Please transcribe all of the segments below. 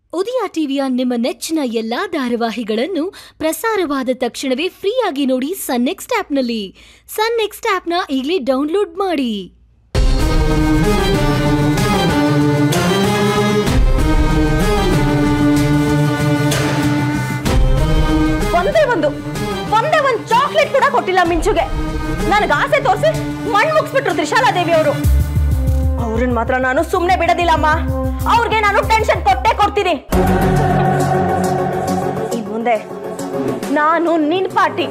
ಉದಯ ಟಿವಿಯ ನಿಮ್ಮ ನೆಚ್ಚಿನ ಎಲ್ಲಾ ಧಾರಾವಾಹಿಗಳನ್ನು ಪ್ರಸಾರವಾದ ತಕ್ಷಣವೇ ಫ್ರೀಯಾಗಿ ನೋಡಿ ಸನ್ ನೆಕ್ಸ್ಟ್ ಆಪ್ನಲ್ಲಿ ಸನ್ ನೆಕ್ಸ್ಟ್ ಆಪ್ನ ಈಗಲೇ ಡೌನ್ಲೋಡ್ ಮಾಡಿ ಒಂದೇ ಒಂದು ಒಂದೇ ಒಂದು ಚಾಕ್ಲೇಟ್ ಕೂಡ ಕೊಟ್ಟಿಲ್ಲ ಮಿಂಚುಗೆ ನನಗೆ ಆಸೆ ತೋರಿಸಿ ಮಣ್ಣು ಮುಗಿಸ್ಬಿಟ್ರು ತ್ರಿಶಾಲಾದೇವಿ ಅವರು ಅವ್ರನ್ನ ಮಾತ್ರ ನಾನು ಸುಮ್ಮನೆ ಬಿಡೋದಿಲ್ಲ ಅಮ್ಮ ಅವ್ರಿಗೆ ನಾನು ಟೆನ್ಷನ್ ಕೊಟ್ಟೇ ಕೊಡ್ತೀನಿ ಇನ್ ಮುಂದೆ ನಾನು ನಿನ್ ಪಾರ್ಟಿ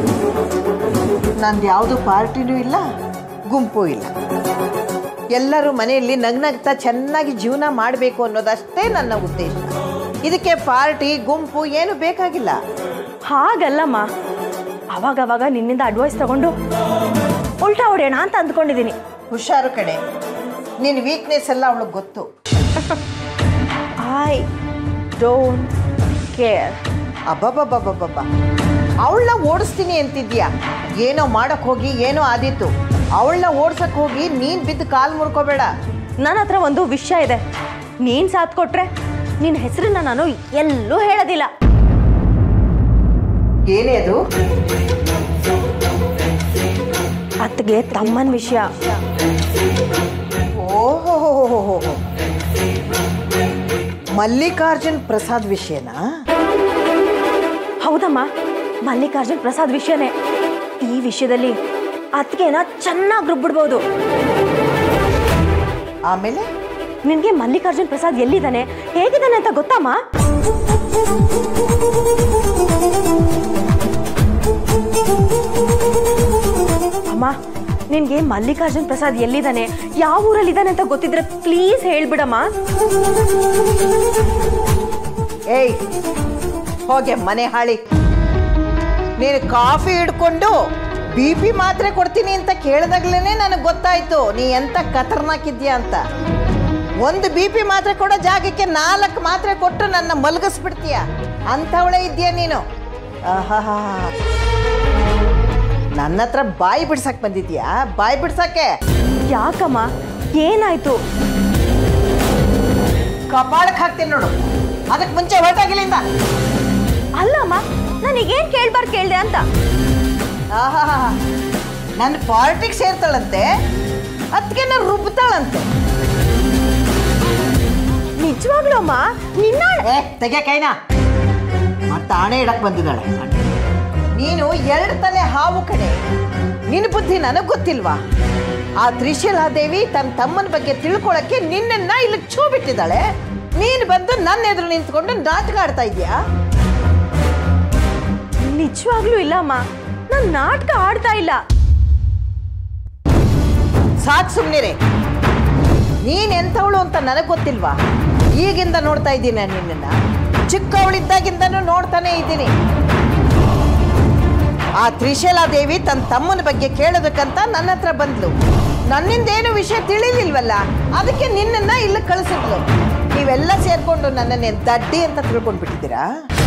ನಂದು ಯಾವುದು ಪಾರ್ಟಿನೂ ಇಲ್ಲ ಗುಂಪು ಇಲ್ಲ ಎಲ್ಲರೂ ಮನೆಯಲ್ಲಿ ನಗ್ನಗ್ತಾ ಚೆನ್ನಾಗಿ ಜೀವನ ಮಾಡಬೇಕು ಅನ್ನೋದಷ್ಟೇ ನನ್ನ ಉದ್ದೇಶ ಇದಕ್ಕೆ ಪಾರ್ಟಿ ಗುಂಪು ಏನು ಬೇಕಾಗಿಲ್ಲ ಹಾಗಲ್ಲಮ್ಮ ಅವಾಗವಾಗ ನಿನ್ನಿಂದ ಅಡ್ವೈಸ್ ತಗೊಂಡು ಉಲ್ಟಾ ಹೊಡೆಯೋಣ ಅಂತ ಅಂದ್ಕೊಂಡಿದ್ದೀನಿ ಹುಷಾರು ಕಡೆ ನಿನ್ನ ವೀಕ್ನೆಸ್ ಎಲ್ಲ ಅವಳಿಗೆ ಗೊತ್ತು ಐ ಡೋಂಟ್ ಕೇರ್ ಅಬ್ಬಬ್ಬಬ್ಬಬ್ಬಬ್ಬ ಅವಳನ್ನ ಓಡಿಸ್ತೀನಿ ಅಂತಿದ್ಯಾ ಏನೋ ಮಾಡಕ್ ಹೋಗಿ ಏನೋ ಆದೀತು ಅವಳನ್ನ ಓಡ್ಸಕ್ ಹೋಗಿ ನೀನ್ ಬಿದ್ದು ಕಾಲ್ ಮುರ್ಕೋಬೇಡ ನನ್ನ ಹತ್ರ ಒಂದು ವಿಷಯ ಇದೆ ನೀನ್ ಸಾಥ್ ಕೊಟ್ರೆ ನಿನ್ನ ಹೆಸರನ್ನ ನಾನು ಎಲ್ಲೂ ಹೇಳೋದಿಲ್ಲ ಏನೇ ಅದು ಅತ್ಗೆ ತಮ್ಮನ ವಿಷಯ ಓಹೋ ಮಲ್ಲಿಕಾರ್ಜುನ್ ಪ್ರಸಾದ್ ವಿಷಯನಾ ಹೌದಮ್ಮ ಮಲ್ಲಿಕಾರ್ಜುನ್ ಪ್ರಸಾದ್ ವಿಷಯನೇ ಈ ವಿಷಯದಲ್ಲಿ ಅತ್ಗೆನ ಚೆನ್ನಾಗಿ ರುಬ್ಬಿಡ್ಬೋದು ಆಮೇಲೆ ನಿನ್ಗೆ ಮಲ್ಲಿಕಾರ್ಜುನ್ ಪ್ರಸಾದ್ ಎಲ್ಲಿದ್ದಾನೆ ಹೇಗಿದ್ದಾನೆ ಅಂತ ಗೊತ್ತಮ್ಮ ಅಮ್ಮ ನಿನ್ಗೆ ಮಲ್ಲಿಕಾರ್ಜುನ್ ಪ್ರಸಾದ್ ಎಲ್ಲಿದ್ದಾನೆ ಯಾವ ಊರಲ್ಲಿದ್ದಾನೆ ಅಂತ ಗೊತ್ತಿದ್ರೆ ಪ್ಲೀಸ್ ಹೇಳ್ಬಿಡಮ್ಮ ಏಯ್ ಹೋಗೆ ಮನೆ ಹಾಳಿ ನೀನು ಕಾಫಿ ಹಿಡ್ಕೊಂಡು ಬಿ ಪಿ ಮಾತ್ರೆ ಕೊಡ್ತೀನಿ ಅಂತ ಕೇಳಿದಾಗ್ಲೇ ನನಗೆ ಗೊತ್ತಾಯ್ತು ನೀ ಎಂತ ಖತರ್ನಾಕಿದ್ಯಾ ಅಂತ ಒಂದು ಬಿ ಪಿ ಮಾತ್ರೆ ಕೊಡೋ ಜಾಗಕ್ಕೆ ನಾಲ್ಕು ಮಾತ್ರೆ ಕೊಟ್ಟು ನನ್ನ ಮಲಗಿಸ್ಬಿಡ್ತೀಯ ಅಂಥವಳೇ ಇದೆಯಾ ನೀನು ಆಹಾಹಾ ನನ್ನ ಹತ್ರ ಬಾಯಿ ಬಿಡ್ಸಕ್ ಬಂದಿದ್ಯಾ ಬಾಯಿ ಬಿಡ್ಸಕ್ಕೆ ಯಾಕಮ್ಮ ಏನಾಯ್ತು ಕಪಾಳಕ್ಕೆ ಹಾಕ್ತೀನಿ ನೋಡು ಅದಕ್ಕೆ ಮುಂಚೆ ಹೊರಟಾಗಿಲ್ಲಿಂದ ಅಲ್ಲಮ್ಮ ನನಗೇನ್ ಕೇಳ್ಬಾರ್ದು ಕೇಳ್ದೆ ಅಂತ ಆಹಾ ನನ್ನ ಪಾರ್ಟಿಗೆ ಸೇರ್ತಾಳಂತೆ ಅದಕ್ಕೆ ನಾನು ರುಬ್ತಾಳಂತೆ ನಿಜವಾಗ್ಲೂ ಅಮ್ಮ ನಿನ್ನ ಏ ತೆಗೆ ಕೈನ ಮತ್ತೆ ಆಣೆ ಇಡಕ್ ಬಂದಿದ್ದಾಳೆ ನೀನು ಎರಡು ತಲೆ ಹಾವು ಕಡೆ ನಿನ್ನ ಬುದ್ಧಿ ನನಗೆ ಗೊತ್ತಿಲ್ವಾ ಆ ತ್ರಿಶೀಲಾದೇವಿ ತನ್ನ ತಮ್ಮನ ಬಗ್ಗೆ ತಿಳ್ಕೊಳಕ್ಕೆ ನಿನ್ನನ್ನ ಇಲ್ಲಿ ಛೂ ಬಿಟ್ಟಿದ್ದಾಳೆ ನೀನು ಬಂದು ನನ್ನ ಎದುರು ನಿಂತ್ಕೊಂಡು ನಾಟಕ ಆಡ್ತಾ ಇದೀಯಾ ನಿಜವಾಗ್ಲೂ ಇಲ್ಲ ಅಮ್ಮ ನಾನ್ ನಾಟಕ ಆಡ್ತಾ ಇಲ್ಲ ಸಾಕ್ ಸುಮ್ಮನಿರೆ ನೀನ್ ಎಂಥವಳು ಅಂತ ನನಗೆ ಗೊತ್ತಿಲ್ವಾ ಈಗಿಂದ ನೋಡ್ತಾ ಇದ್ದೀನಿ ನಾನು ನಿನ್ನನ್ನ ಚಿಕ್ಕವಳಿದ್ದಾಗಿಂದನೂ ನೋಡ್ತಾನೆ ಇದ್ದೀನಿ ಆ ತ್ರಿಶಲಾದೇವಿ ತನ್ನ ತಮ್ಮನ ಬಗ್ಗೆ ಕೇಳೋದಕ್ಕಂತ ನನ್ನ ಹತ್ರ ಬಂದ್ಲು ನನ್ನಿಂದೇನು ವಿಷಯ ತಿಳಿಲಿಲ್ವಲ್ಲ ಅದಕ್ಕೆ ನಿನ್ನನ್ನ ಇಲ್ಲಿ ಕಳಿಸಿದ್ಲು ನೀವೆಲ್ಲ ಸೇರ್ಕೊಂಡು ನನ್ನನ್ನೇ ದಡ್ಡಿ ಅಂತ ತಿಳ್ಕೊಂಡು ಬಿಟ್ಟಿದ್ದೀರಾ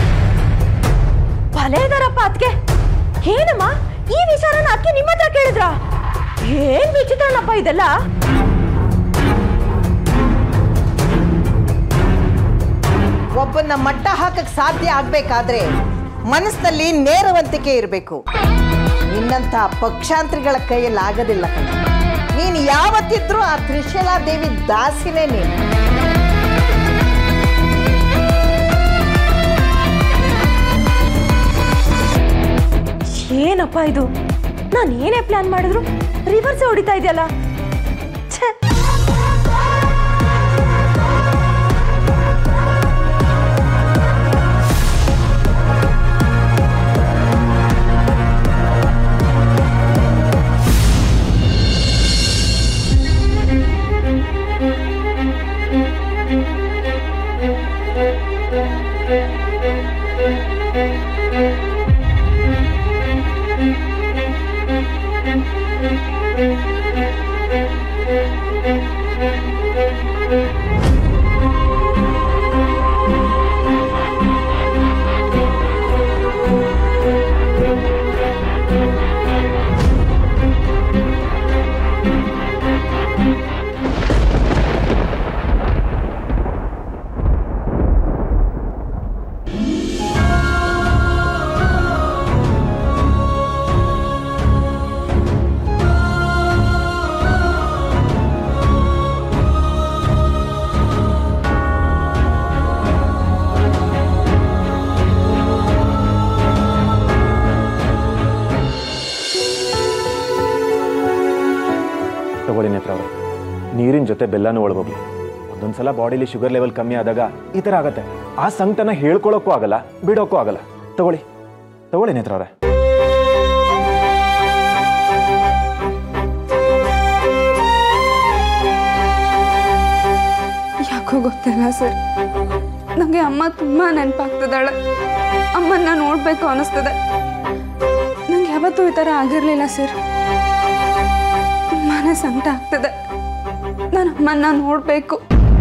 ಭಲೇ ಇದಾರಪ್ಪ ಅದ್ಕೆ ಏನಮ್ಮ ಈ ವಿಚಾರನ ಅದಕ್ಕೆ ನಿಮ್ಮ ಹತ್ರ ಕೇಳಿದ್ರ ಏನ್ ವಿಚಿತ್ರನಪ್ಪ ಇದೆಲ್ಲ ಒಬ್ಬನ್ನ ಮಟ್ಟ ಹಾಕಕ್ ಸಾಧ್ಯ ಆಗ್ಬೇಕಾದ್ರೆ ಮನಸ್ಸಿನಲ್ಲಿ ನೇರವಂತಿಕೆ ಇರಬೇಕು ನಿನ್ನಂಥ ಪಕ್ಷಾಂತರಿಗಳ ಕೈಯಲ್ಲಿ ಆಗೋದಿಲ್ಲ ಕಣ ನೀನು ಯಾವತ್ತಿದ್ರೂ ಆ ತ್ರಿಶಲಾದೇವಿ ದಾಸಿನೇ ನೀನು ಏನಪ್ಪ ಇದು ನಾನು ಏನೇ ಪ್ಲಾನ್ ಮಾಡಿದ್ರು ರಿವರ್ಸ್ ಹೊಡಿತಾ ಇದೆಯಲ್ಲ ಛೆ ನೀರಿನ ಜೊತೆ ಬೆಲ್ಲನೂ ಒಳಗೋಗ್ಲಿ ಒಂದೊಂದ್ಸಲ ಬಾಡಿಲಿ ಶುಗರ್ ಲೆವೆಲ್ ಕಮ್ಮಿ ಆದಾಗ ಈ ಥರ ಆಗತ್ತೆ ಆ ಸಂಕಟನ ಹೇಳ್ಕೊಳಕ್ಕೂ ಆಗಲ್ಲ ಬಿಡೋಕ್ಕೂ ಆಗಲ್ಲ ತಗೊಳ್ಳಿ ತಗೊಳ್ಳಿ ನೇತ್ರ ಅವ್ರೆ ಯಾಕೋ ಗೊತ್ತಿಲ್ಲ ಸರ್ ನನಗೆ ಅಮ್ಮ ತುಂಬ ನೆನಪಾಗ್ತಿದ್ದಾಳೆ ಅಮ್ಮನ್ನ ನೋಡಬೇಕು ಅನ್ನಿಸ್ತದೆ ನಂಗೆ ಯಾವತ್ತೂ ಈ ಥರ ಆಗಿರಲಿಲ್ಲ ಸರ್ ತುಂಬಾ ಸಂಕಟ ಆಗ್ತದೆ ನಾನು ಅಮ್ಮನ್ನ ನೋಡಬೇಕು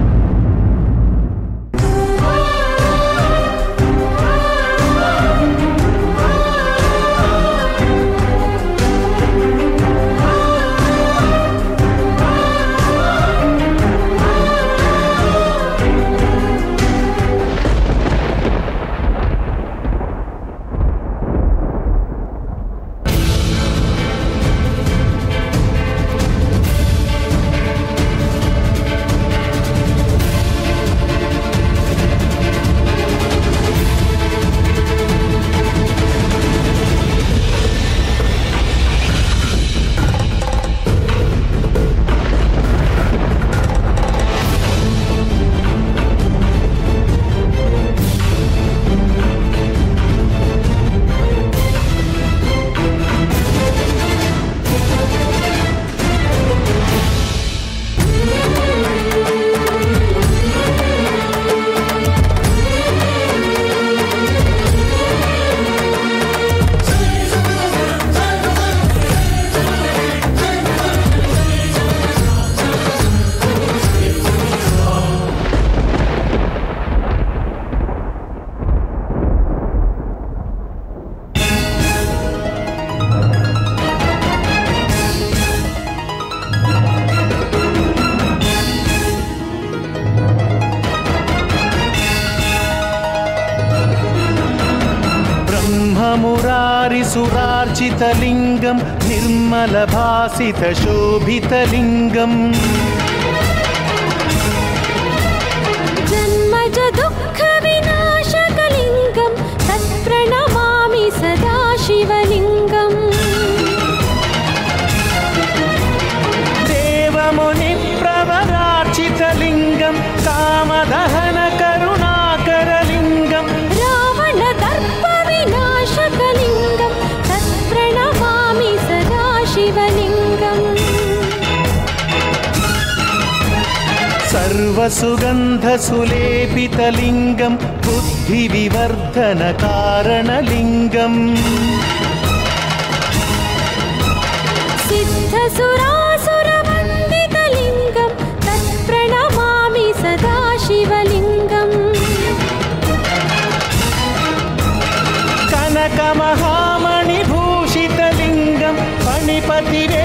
ब्रह्ममुरारिसुरार्चितलिङ्गं निर्मलभासितशोभितलिङ्गम् जन्मज दुःखविनाशकलिङ्गं तत्प्रणमामि सदा शिवलिङ्गम् देवमुनिप्रवरार्चितलिङ्गं कामदहनकरुणाकरलिङ्गम् रावणदर्पविनाशकलिङ्गं तत्प्रणमामि सदा शिवलिङ्गम् सर्वसुगन्धसुलेपितलिङ्गं बुद्धिविवर्धनकारणलिङ्गम् सिद्धसुरासुरवन्दितलिङ्गं तत्प्रणमामि सदा शिवलिङ्गम् कनकमहामणिभूषितलिङ्गं फणिपतिवे